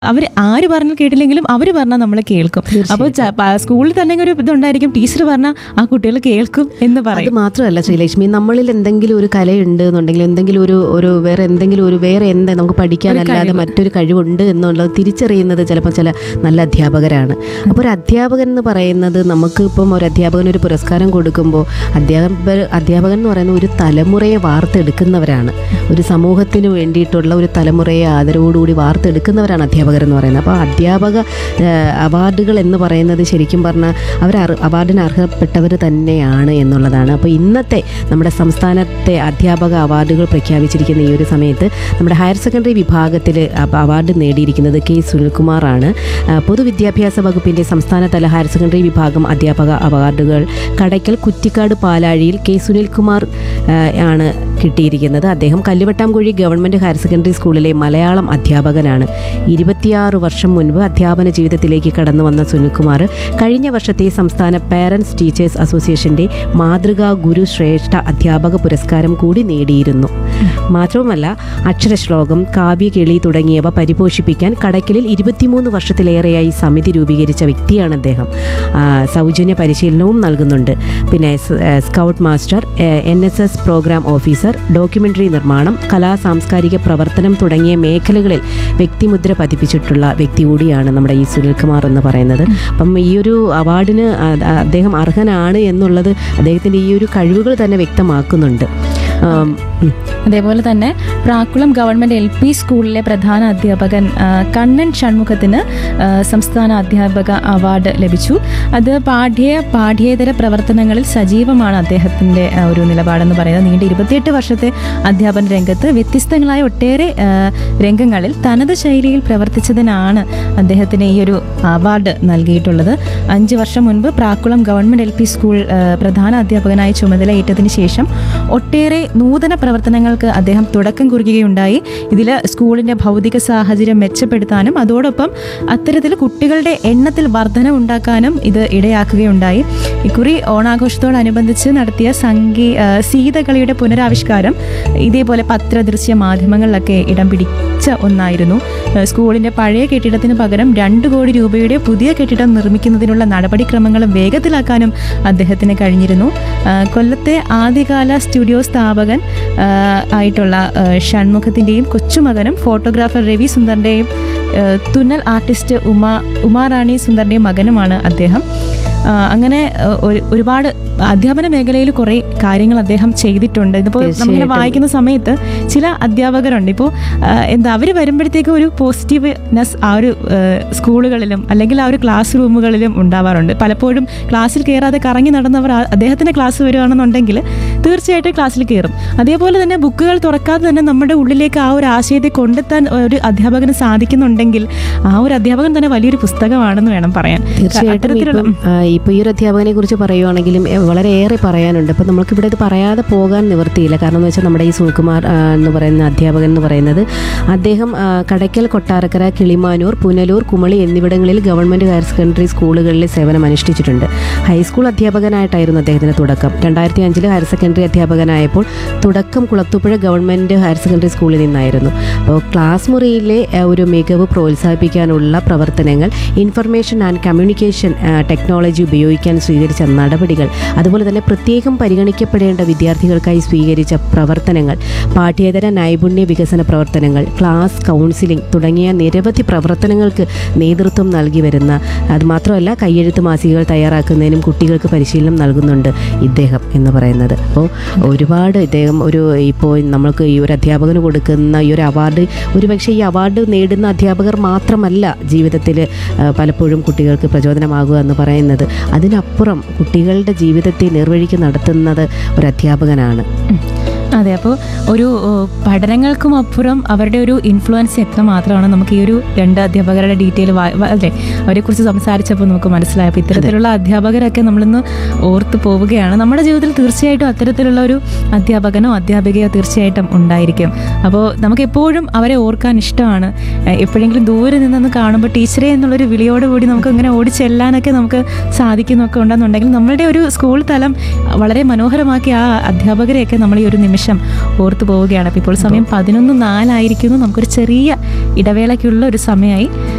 അവർ ആര് പറഞ്ഞാൽ കേട്ടില്ലെങ്കിലും അവർ പറഞ്ഞാൽ നമ്മൾ കേൾക്കും അപ്പോൾ സ്കൂളിൽ തന്നെ ഒരു ഇതുണ്ടായിരിക്കും ടീച്ചർ പറഞ്ഞാൽ ആ കുട്ടികൾ കേൾക്കും എന്ന് അത് പറയും മാത്രമല്ല ശ്രീലക്ഷ്മി നമ്മളിൽ എന്തെങ്കിലും ഒരു കലയുണ്ട് എന്നുണ്ടെങ്കിൽ എന്തെങ്കിലും ഒരു ഒരു വേറെ എന്തെങ്കിലും ഒരു വേറെ എന്താ നമുക്ക് പഠിക്കാനല്ലാതെ മറ്റൊരു കഴിവുണ്ട് എന്നുള്ളത് തിരിച്ചറിയുന്നത് ചിലപ്പോൾ ചില നല്ല അധ്യാപകരാണ് അപ്പോൾ ഒരു അധ്യാപകൻ എന്ന് പറയുന്നത് നമുക്ക് ഇപ്പം ഒരു അധ്യാപകൻ ഒരു പുരസ്കാരം കൊടുക്കുമ്പോൾ അധ്യാപക അധ്യാപകൻ എന്ന് പറയുന്നത് ഒരു തലമുറയെ വാർത്തെടുക്കുന്നവരാണ് ഒരു സമൂഹത്തിന് വേണ്ടിയിട്ടുള്ള ഒരു തലമുറയെ ആദരവോടുകൂടി വാർത്തെടുക്കുന്നവരാണ് അധ്യാപകർ എന്ന് പറയുന്നത് അപ്പോൾ അധ്യാപക ഏഹ്, അവാർഡുകൾ എന്ന് പറയുന്നത് ശരിക്കും പറഞ്ഞാൽ അവർ അർ- അവാർഡിന് അർഹപ്പെട്ടവർ തന്നെയാണ് എന്നുള്ളതാണ് അപ്പോൾ ഇന്നത്തെ നമ്മുടെ സംസ്ഥാനത്തെ അധ്യാപക അവാർഡുകൾ പ്രഖ്യാപിച്ചിരിക്കുന്ന ഈ ഒരു സമയത്ത് നമ്മുടെ ഹയർ സെക്കൻഡറി വിഭാഗത്തിൽ അവാർഡ് നേടിയിരിക്കുന്നത് കെ സുനിൽകുമാറാണ് ആ, പൊതുവിദ്യാഭ്യാസ വകുപ്പിൻ്റെ സംസ്ഥാനതല ഹയർ സെക്കൻഡറി വിഭാഗം അധ്യാപക അവാർഡുകൾ കടയ്ക്കൽ കുറ്റിക്കാട് പാലാഴിയിൽ കെ സുനിൽകുമാർ ആ, ആണ് കിട്ടിയിരിക്കുന്നത് അദ്ദേഹം കല്ലുവട്ടാംകുഴി ഗവൺമെൻറ് ഹയർ സെക്കൻഡറി സ്കൂളിലെ മലയാളം അധ്യാപകനാണ് ഇരുപത്തിയാറ് വർഷം മുൻപ് അധ്യാപന ജീവിതത്തിലേക്ക് കടന്നു വന്ന സുനിൽകുമാർ കഴിഞ്ഞ വർഷത്തെ സംസ്ഥാന പാരൻസ് ടീച്ചേഴ്സ് അസോസിയേഷന്റെ മാതൃകാ ഗുരു ശ്രേഷ്ഠ അധ്യാപക പുരസ്കാരം കൂടി നേടിയിരുന്നു മാത്രവുമല്ല അക്ഷരശ്ലോകം കാവ്യകിളി തുടങ്ങിയവ പരിപോഷിപ്പിക്കാൻ കടയ്ക്കലിൽ ഇരുപത്തിമൂന്ന് വർഷത്തിലേറെയായി സമിതി രൂപീകരിച്ച വ്യക്തിയാണ് അദ്ദേഹം ആ, സൗജന്യ പരിശീലനവും നൽകുന്നുണ്ട് പിന്നെ സ്- ഏ, scout master N S S programme officer documentary നിർമ്മാണം കലാ സാംസ്കാരിക പ്രവർത്തനം തുടങ്ങിയ മേഖലകളിൽ വ്യക്തിമുദ്ര പതിപ്പിച്ചിട്ടുള്ള വ്യക്തി കൂടിയാണ് നമ്മുടെ ഈ സുനിൽകുമാർ എന്ന് പറയുന്നത് അപ്പം ഈ ഒരു അവാർഡിന് അ- അ- അദ്ദേഹം അർഹനാണ് എന്നുള്ളത് അദ്ദേഹത്തിൻ്റെ ഈ ഒരു കഴിവുകൾ തന്നെ വ്യക്തമാക്കുന്നുണ്ട് ആം, ഉം. അതേപോലെ തന്നെ പ്രാക്കുളം ഗവൺമെന്റ് എൽ പി സ്കൂളിലെ പ്രധാന അധ്യാപകൻ ആ, കണ്ണൻ ഷൺമുഖത്തിന് ആ, സംസ്ഥാന അധ്യാപക അവാർഡ് ലഭിച്ചു അത് പാഠ്യ പാഠ്യേതര പ്രവർത്തനങ്ങളിൽ സജീവമാണ് അദ്ദേഹത്തിന്റെ ആ, ഒരു നിലപാടെന്ന് പറയുന്നത് നീണ്ട ഇരുപത്തിയെട്ട് വർഷത്തെ അധ്യാപന രംഗത്ത് വ്യത്യസ്തങ്ങളായ ഒട്ടേറെ ആ, രംഗങ്ങളിൽ തനത് ശൈലിയിൽ പ്രവർത്തിച്ചതിനാണ് അദ്ദേഹത്തിന് ഈ ഒരു അവാർഡ് നൽകിയിട്ടുള്ളത് അഞ്ച് വർഷം മുൻപ് Prakkulam government L P school ആ, പ്രധാന അധ്യാപകനായി ചുമതലയേറ്റതിന് ശേഷം ഒട്ടേറെ നൂതന പ്രവർത്തനങ്ങൾക്ക് അദ്ദേഹം തുടക്കം കുറിക്കുകയുണ്ടായി ഇതിൽ സ്കൂളിന്റെ ഭൗതിക സാഹചര്യം മെച്ചപ്പെടുത്താനും അതോടൊപ്പം അത്തരത്തിൽ കുട്ടികളുടെ എണ്ണത്തിൽ വർധന ഉണ്ടാക്കാനും ഇത് ഇടയാക്കുകയുണ്ടായി ഇക്കുറി ഓണാഘോഷത്തോടനുബന്ധിച്ച് നടത്തിയ സംഗീ ആ, സീതകളിയുടെ പുനരാവിഷ്കാരം ഇതേപോലെ പത്ര ദൃശ്യ മാധ്യമങ്ങളിലൊക്കെ ഇടം പിടിച്ച ഒന്നായിരുന്നു ആ, സ്കൂളിന്റെ പഴയ കെട്ടിടത്തിന് പകരം രണ്ട് കോടി രൂപയുടെ പുതിയ കെട്ടിടം നിർമ്മിക്കുന്നതിനുള്ള നടപടിക്രമങ്ങളും വേഗത്തിലാക്കാനും അദ്ദേഹത്തിന് കഴിഞ്ഞിരുന്നു ആ, കൊല്ലത്തെ ആദ്യകാല സ്റ്റുഡിയോ സ്ഥാപകൻ ആ, ആയിട്ടുള്ള ആ, ഷൺമുഖത്തിൻ്റെയും കൊച്ചുമകനും ഫോട്ടോഗ്രാഫർ രവി സുന്ദറിൻ്റെയും തുന്നൽ ആർട്ടിസ്റ്റ് ഉമാ ഉമാറാണി സുന്ദറിൻ്റെയും മകനുമാണ് അദ്ദേഹം ആ, അങ്ങനെ ആ, ഒരു- ഒരുപാട് അധ്യാപന മേഖലയിൽ കുറേ കാര്യങ്ങൾ അദ്ദേഹം ചെയ്തിട്ടുണ്ട് ഇതിപ്പോൾ നമ്മളിങ്ങനെ തീർച്ചയായിട്ടും. വായിക്കുന്ന സമയത്ത് ചില അധ്യാപകരുണ്ട് ഇപ്പോൾ എന്താ അവർ വരുമ്പോഴത്തേക്കും ഒരു പോസിറ്റീവ്നെസ് ആ ഒരു ആ, സ്കൂളുകളിലും അല്ലെങ്കിൽ ആ ഒരു ക്ലാസ് റൂമുകളിലും ഉണ്ടാവാറുണ്ട് പലപ്പോഴും ക്ലാസ്സിൽ കയറാതെ കറങ്ങി നടന്നവർ ആ- അദ്ദേഹത്തിൻ്റെ ക്ലാസ് വരുവാണെന്നുണ്ടെങ്കിൽ തീർച്ചയായിട്ടും ക്ലാസ്സിൽ കയറും അതേപോലെ തന്നെ ബുക്കുകൾ തുറക്കാതെ തന്നെ നമ്മുടെ ഉള്ളിലേക്ക് ആ ഒരു ആശയത്തെ കൊണ്ടെത്താൻ ഒരു അധ്യാപകന് സാധിക്കുന്നുണ്ടെങ്കിൽ ആ ഒരു അധ്യാപകൻ തന്നെ വലിയൊരു പുസ്തകമാണെന്ന് വേണം പറയാൻ തീർച്ചയായിട്ടും അത്തരത്തിലുള്ള ഇപ്പം ആ, ഇപ്പോൾ ഈ ഒരു അധ്യാപകനെ കുറിച്ച് പറയുവാണെങ്കിലും എ, വളരെയേറെ പറയാനുണ്ട് അപ്പം നമുക്ക് ഇവിടെ ഇത് പറയാതെ പോകാൻ നിവൃത്തിയില്ല കാരണം എന്ന് വെച്ചാൽ നമ്മുടെ ഈ സുനിൽകുമാർ ആ, എന്ന് പറയുന്ന അധ്യാപകൻ എന്ന് പറയുന്നത് അദ്ദേഹം ആ, കടയ്ക്കൽ കൊട്ടാരക്കര കിളിമാനൂർ പുനലൂർ കുമളി എന്നിവിടങ്ങളിൽ ഗവൺമെൻറ് ഹയർ സെക്കൻഡറി സ്കൂളുകളിൽ സേവനം അനുഷ്ഠിച്ചിട്ടുണ്ട് ഹൈസ്കൂൾ അധ്യാപകനായിട്ടായിരുന്നു അദ്ദേഹത്തിന് തുടക്കം രണ്ടായിരത്തി അഞ്ചിൽ ഹയർ സെക്കൻഡറി അധ്യാപകനായപ്പോൾ തുടക്കം കുളത്തുപുഴ ഗവൺമെൻറ് ഹയർ സെക്കൻഡറി സ്കൂളിൽ നിന്നായിരുന്നു അപ്പോൾ ക്ലാസ് മുറിയിലെ ആ, ഒരു മികവ് പ്രോത്സാഹിപ്പിക്കാനുള്ള പ്രവർത്തനങ്ങൾ ഇൻഫർമേഷൻ ആൻഡ് കമ്മ്യൂണിക്കേഷൻ ടെക്നോളജി ഉപയോഗിക്കാൻ സ്വീകരിച്ച നടപടികൾ അതുപോലെ തന്നെ പ്രത്യേകം പരിഗണിക്കപ്പെടേണ്ട വിദ്യാർത്ഥികൾക്കായി സ്വീകരിച്ച പ്രവർത്തനങ്ങൾ പാഠ്യേതര നൈപുണ്യ വികസന പ്രവർത്തനങ്ങൾ ക്ലാസ് കൗൺസിലിംഗ് തുടങ്ങിയ നിരവധി പ്രവർത്തനങ്ങൾക്ക് നേതൃത്വം നൽകി വരുന്ന അതുമാത്രമല്ല കയ്യെഴുത്ത് മാസികകൾ തയ്യാറാക്കുന്നതിനും കുട്ടികൾക്ക് പരിശീലനം നൽകുന്നുണ്ട് ഇദ്ദേഹം എന്ന് പറയുന്നത് അപ്പോൾ ഒരുപാട് ഇദ്ദേഹം ഒരു ഇപ്പോൾ നമ്മൾക്ക് ഈ ഒരു അധ്യാപകന് കൊടുക്കുന്ന ഈ ഒരു അവാർഡ് ഒരുപക്ഷെ ഈ അവാർഡ് നേടുന്ന അധ്യാപകർ മാത്രമല്ല ജീവിതത്തിൽ പലപ്പോഴും കുട്ടികൾക്ക് പ്രചോദനമാകുക എന്ന് പറയുന്നത് അതിനപ്പുറം കുട്ടികളുടെ ജീവിതത്തെ നിർവഴിക്ക് നടത്തുന്നത് ഒരു അധ്യാപകനാണ് അതെ അപ്പോൾ ഒരു ഓ, പഠനങ്ങൾക്കും അപ്പുറം അവരുടെ ഒരു ഇൻഫ്ലുവൻസ് എത്ര മാത്രമാണ് നമുക്ക് ഈ ഒരു രണ്ട് അധ്യാപകരുടെ ഡീറ്റെയിൽ അല്ലേ അവരെക്കുറിച്ച് സംസാരിച്ചപ്പോൾ നമുക്ക് മനസ്സിലായപ്പോൾ ഇത്തരത്തിലുള്ള അധ്യാപകരൊക്കെ നമ്മളിന്ന് ഓർത്ത് പോവുകയാണ് നമ്മുടെ ജീവിതത്തിൽ തീർച്ചയായിട്ടും അത്തരത്തിലുള്ള ഒരു അധ്യാപകനോ അധ്യാപികയോ തീർച്ചയായിട്ടും ഉണ്ടായിരിക്കും അപ്പോൾ നമുക്ക് എപ്പോഴും അവരെ ഓർക്കാൻ ഇഷ്ടമാണ് എ- എപ്പോഴെങ്കിലും ദൂരെ നിന്നൊന്ന് കാണുമ്പോൾ ടീച്ചറെ എന്നുള്ളൊരു വിളിയോടുകൂടി നമുക്ക് ഇങ്ങനെ ഓടി ചെല്ലാനൊക്കെ നമുക്ക് സാധിക്കുന്നൊക്കെ ഉണ്ടെന്നുണ്ടെങ്കിൽ നമ്മളുടെ ഒരു സ്കൂൾ തലം വളരെ മനോഹരമാക്കി ആ അധ്യാപകരെയൊക്കെ നമ്മൾ ഈ ഒരു നിമിഷം ഓർത്തു പോവുകയാണ് അപ്പോൾ ഇപ്പോൾ സമയം പതിനൊന്ന് നാലായിരിക്കുന്നു നമുക്കൊരു ചെറിയ ഇടവേളയ്ക്കുള്ള ഒരു സമയമായി